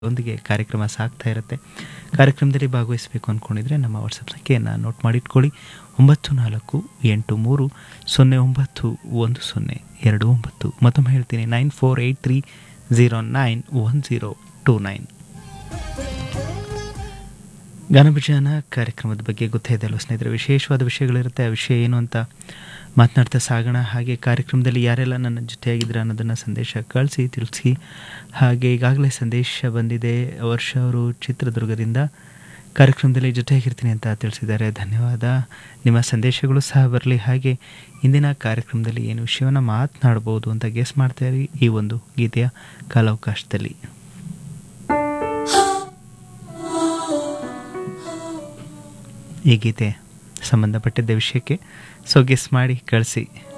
ಒಂದಿಗೆ ಕಾರ್ಯಕ್ರಮ ಸಾಗ್ತಾ ಇರುತ್ತೆ ಕಾರ್ಯಕ್ರಮದಲ್ಲಿ ಭಾಗವಹಿಸಬೇಕು ಅಂದ್ಕೊಂಡಿದ್ರೆ ನಮ್ಮ ವಾಟ್ಸಪ್ ಸಂಖ್ಯೆಯನ್ನು ನೋಟ್ ಮಾಡಿಟ್ಕೊಳ್ಳಿ ಒಂಬತ್ತು ನಾಲ್ಕು ಎಂಟು ಮೂರು ಸೊನ್ನೆ ಒಂಬತ್ತು ಒಂದು ಸೊನ್ನೆ ಎರಡು ಒಂಬತ್ತು ಮತ್ತೊಮ್ಮೆ ಹೇಳ್ತೀನಿ nine four eight three zero nine one zero two nine ಗಾನಭಿಜಾನ ಕಾರ್ಯಕ್ರಮದ ಬಗ್ಗೆ ಗೊತ್ತೇ ಇದೆ ಅಲ್ವ ಸ್ನೇಹಿತರೆ ವಿಶೇಷವಾದ ವಿಷಯಗಳಿರುತ್ತೆ ಆ ವಿಷಯ ಏನು ಅಂತ ಮಾತನಾಡ್ತಾ ಸಾಗೋಣ ಹಾಗೆ ಕಾರ್ಯಕ್ರಮದಲ್ಲಿ ಯಾರೆಲ್ಲ ನನ್ನ ಜೊತೆಯಾಗಿದ್ರೆ ಅನ್ನೋದನ್ನು ಸಂದೇಶ ಕಳಿಸಿ ತಿಳಿಸಿ ಹಾಗೆ ಈಗಾಗಲೇ ಸಂದೇಶ ಬಂದಿದೆ ವರ್ಷ ಅವರು ಚಿತ್ರದುರ್ಗದಿಂದ ಕಾರ್ಯಕ್ರಮದಲ್ಲಿ ಜೊತೆಯಾಗಿರ್ತೀನಿ ಅಂತ ತಿಳಿಸಿದ್ದಾರೆ ಧನ್ಯವಾದ ನಿಮ್ಮ ಸಂದೇಶಗಳು ಸಹ ಬರಲಿ ಹಾಗೆ ಇಂದಿನ ಕಾರ್ಯಕ್ರಮದಲ್ಲಿ ಏನು ವಿಷಯವನ್ನು ಮಾತನಾಡ್ಬೋದು ಅಂತ ಗೆಸ್ ಮಾಡ್ತಾ ಈ ಒಂದು ಗೀತೆಯ ಕಾಲಾವಕಾಶದಲ್ಲಿ ಈ ಗೀತೆ ಸಂಬಂಧಪಟ್ಟಿದ್ದ ವಿಷಯಕ್ಕೆ ಸೊ ಗೆಸ್ ಮಾಡಿ ಕಳಿಸಿ